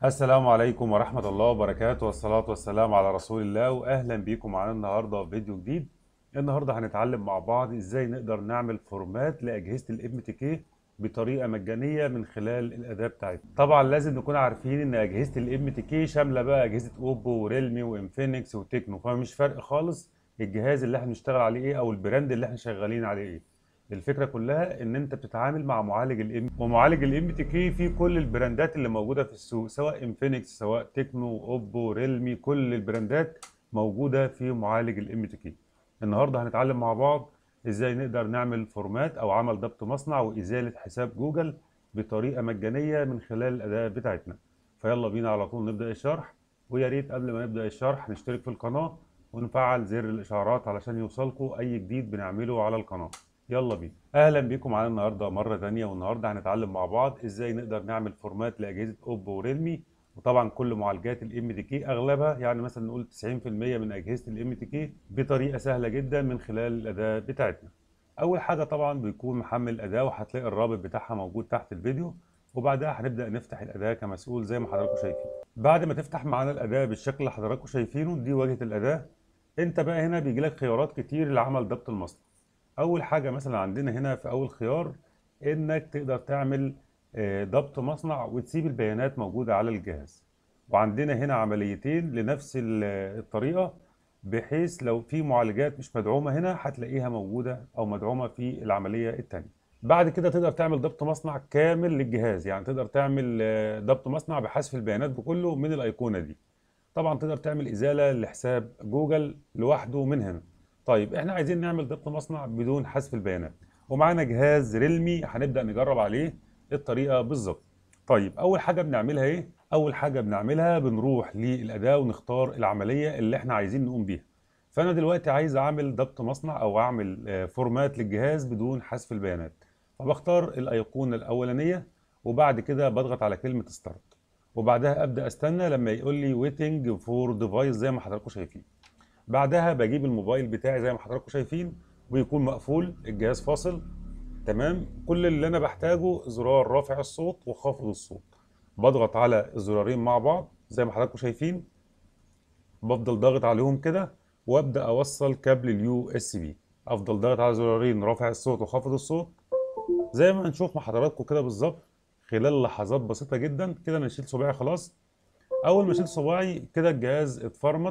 السلام عليكم ورحمة الله وبركاته والصلاة والسلام على رسول الله وأهلا بيكم معانا النهاردة في فيديو جديد النهاردة هنتعلم مع بعض إزاي نقدر نعمل فورمات لأجهزة الام تي كي بطريقة مجانية من خلال الأداة بتاعتنا طبعا لازم نكون عارفين إن أجهزة الام تي كي شاملة بقى أجهزة أوبو وريلمي وإنفينكس وتكنو فمش فرق خالص الجهاز اللي احنا بنشتغل عليه إيه أو البراند اللي احنا شغالين عليه إيه الفكره كلها ان انت بتتعامل مع معالج الام ومعالج الام تي كي فيه كل البراندات اللي موجوده في السوق سواء انفينكس سواء تكنو اوبو ريلمي كل البراندات موجوده في معالج الام تي كي النهارده هنتعلم مع بعض ازاي نقدر نعمل فورمات او عمل ضبط مصنع وازاله حساب جوجل بطريقه مجانيه من خلال الاداه بتاعتنا فيلا بينا على طول نبدا الشرح ويا ريت قبل ما نبدا الشرح نشترك في القناه ونفعل زر الاشعارات علشان يوصلكم اي جديد بنعمله على القناه يلا بينا اهلا بيكم معانا النهارده مره تانية والنهارده هنتعلم مع بعض ازاي نقدر نعمل فورمات لاجهزه اوبو وريلمي وطبعا كل معالجات الام تي كي اغلبها يعني مثلا نقول 90% من اجهزه الام تي كي بطريقه سهله جدا من خلال الاداه بتاعتنا اول حاجه طبعا بيكون محمل الاداه وهتلاقي الرابط بتاعها موجود تحت الفيديو وبعدها هنبدا نفتح الاداه كمسؤول زي ما حضراتكم شايفين بعد ما تفتح معانا الاداه بالشكل اللي حضراتكم شايفينه دي واجهه الاداه انت بقى هنا بيجي لك خيارات كتير لعمل ضبط المصنع اول حاجه مثلا عندنا هنا في اول خيار انك تقدر تعمل ضبط مصنع وتسيب البيانات موجوده على الجهاز وعندنا هنا عمليتين لنفس الطريقه بحيث لو في معالجات مش مدعومه هنا هتلاقيها موجوده او مدعومه في العمليه الثانيه بعد كده تقدر تعمل ضبط مصنع كامل للجهاز يعني تقدر تعمل ضبط مصنع بحذف البيانات بكله من الايقونه دي طبعا تقدر تعمل ازاله لحساب جوجل لوحده من هنا طيب احنا عايزين نعمل ضبط مصنع بدون حذف البيانات ومعانا جهاز ريلمي هنبدا نجرب عليه الطريقه بالظبط طيب اول حاجه بنعملها ايه اول حاجه بنعملها بنروح للاداه ونختار العمليه اللي احنا عايزين نقوم بيها فانا دلوقتي عايز اعمل ضبط مصنع او اعمل فورمات للجهاز بدون حذف البيانات فبختار الايقونه الاولانيه وبعد كده بضغط على كلمه ستارت وبعدها ابدا استنى لما يقول لي ويتنج فور ديفايس زي ما حضراتكم شايفين بعدها بجيب الموبايل بتاعي زي ما حضراتكم شايفين ويكون مقفول الجهاز فاصل تمام كل اللي انا بحتاجه زرار رافع الصوت وخافض الصوت بضغط على الزرارين مع بعض زي ما حضراتكم شايفين بفضل ضاغط عليهم كده وابدا اوصل كابل اليو اس بي افضل ضاغط على زرارين رافع الصوت وخافض الصوت زي ما هنشوف مع حضراتكم كده بالظبط خلال لحظات بسيطه جدا كده انا شلت صباعي خلاص اول ما شلت صباعي كده الجهاز اتفرمت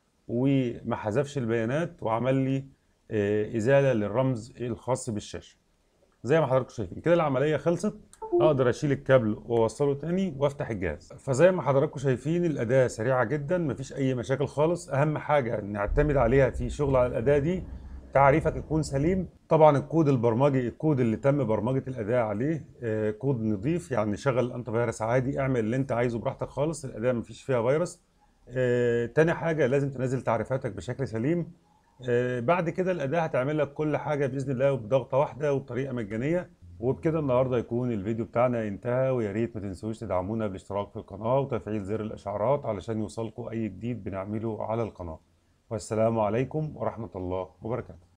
وما حذفش البيانات وعمل لي ازاله للرمز الخاص بالشاشه زي ما حضراتكم شايفين كده العمليه خلصت اقدر اشيل الكابل واوصله تاني وافتح الجهاز فزي ما حضراتكم شايفين الاداه سريعه جدا مفيش اي مشاكل خالص اهم حاجه نعتمد عليها في شغل على الاداه دي تعريفك يكون سليم طبعا الكود البرمجي الكود اللي تم برمجه الاداه عليه آه كود نظيف يعني شغل الانتي فيروس عادي اعمل اللي انت عايزه براحتك خالص الاداه مفيش فيها فيروس آه، تاني حاجة لازم تنزل تعريفاتك بشكل سليم آه، بعد كده الأداة هتعمل لك كل حاجة بإذن الله بضغطة واحدة وبطريقة مجانية وبكده النهاردة يكون الفيديو بتاعنا انتهى ويا ريت ما تنسوش تدعمونا بالاشتراك في القناة وتفعيل زر الإشعارات علشان يوصلكم أي جديد بنعمله على القناة والسلام عليكم ورحمة الله وبركاته